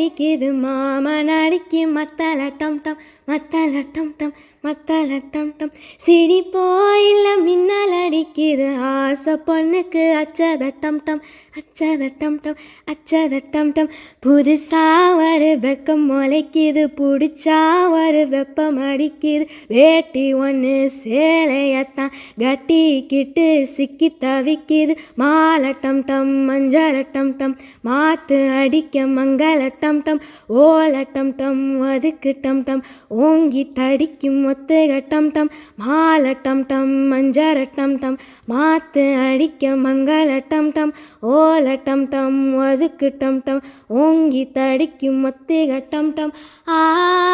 அடிக்குது மாமன் அடிக்கு மத்தல டம் டம் மத்தல டம் டம் மத்தல டம் டம் சிரிப்போ இல்ல மின்னல் அடிக்குது ஆசை பொண்ணுக்கு அச்சத டம் டம் அச்சத டம் டம் அச்சத டம் டம் புதுசா ஒரு வெக்கம் முளைக்குது பிடிச்சா ஒரு வெப்பம் அடிக்குது வேட்டி ஒன்று சேலையத்தான் கட்டிக்கிட்டு சிக்கி தவிக்குது மாலை டம் டம் மஞ்சள் டம் டம் மாத்து அடிக்க மங்கள டம் டம் ஓல டம் டம் அதுக்கு டம் டம் ஓங்கி தடிக்கும் ஒத்துக டம் டம் மாலை டம் டம் மஞ்சள் டம் டம் மாத்து அடிக்க மங்கள டம் டம் ஓல டம் டம் அதுக்கு டம் டம் ஓங்கி தடிக்கும் ஒத்துக டம் டம் ஆ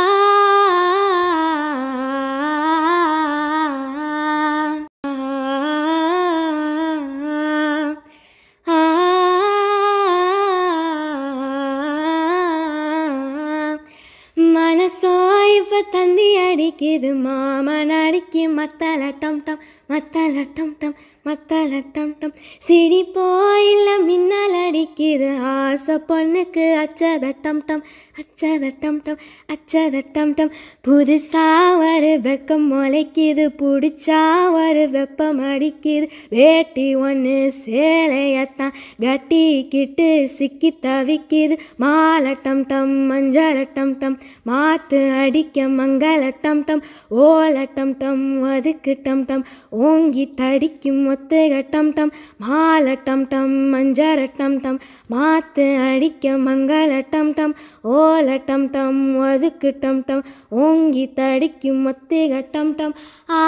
மனசோ இப்ப தந்தி அடிக்குது மாமன் அடிக்கு மத்தல டம் டம் மத்தல டம் டம் மத்தல டம் டம் சிரிப்போ இல்ல மின்னல் அடிக்குது ஆசை பொண்ணுக்கு அச்சத டம் டம் அச்சத டம் டம் அச்சத டம் டம் புதுசா ஒரு வெக்கம் முளைக்குது பிடிச்சா ஒரு வெப்பம் அடிக்குது வேட்டி ஒன்று சேலையத்தான் கட்டிக்கிட்டு சிக்கி தவிக்குது மாலை டம் டம் மஞ்சள் டம் டம் மாத்து அடிக்க மங்கள டம் டம் ஓல டம் டம் அதுக்கு டம் டம் ஓங்கி தடிக்கும் ஒத்துக டம் டம் மாலை டம் டம் மஞ்சள் டம் டம் மாத்து அடிக்க மங்கள டம் டம் ஓல டம் டம் அதுக்கு டம் டம் ஓங்கி தடிக்கும் ஒத்துக டம் டம் ஆ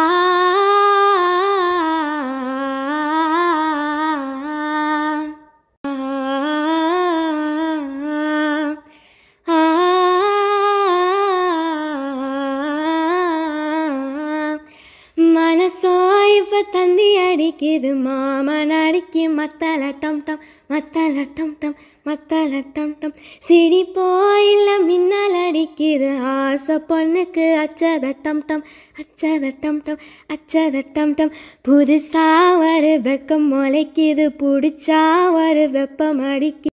மனசோ இப்ப தந்தி அடிக்குது மாமன் அடிக்கு மத்தல டம் டம் மத்தல டம் டம் மத்தல டம் டம் சிரிப்போ இல்ல மின்னல் அடிக்குது ஆசை பொண்ணுக்கு அச்சத டம் டம் அச்சத டம் டம் அச்சத டம் டம் புதுசா ஒரு வெக்கம் முளைக்குது பிடிச்சா ஒரு வெப்பம் அடிக்கு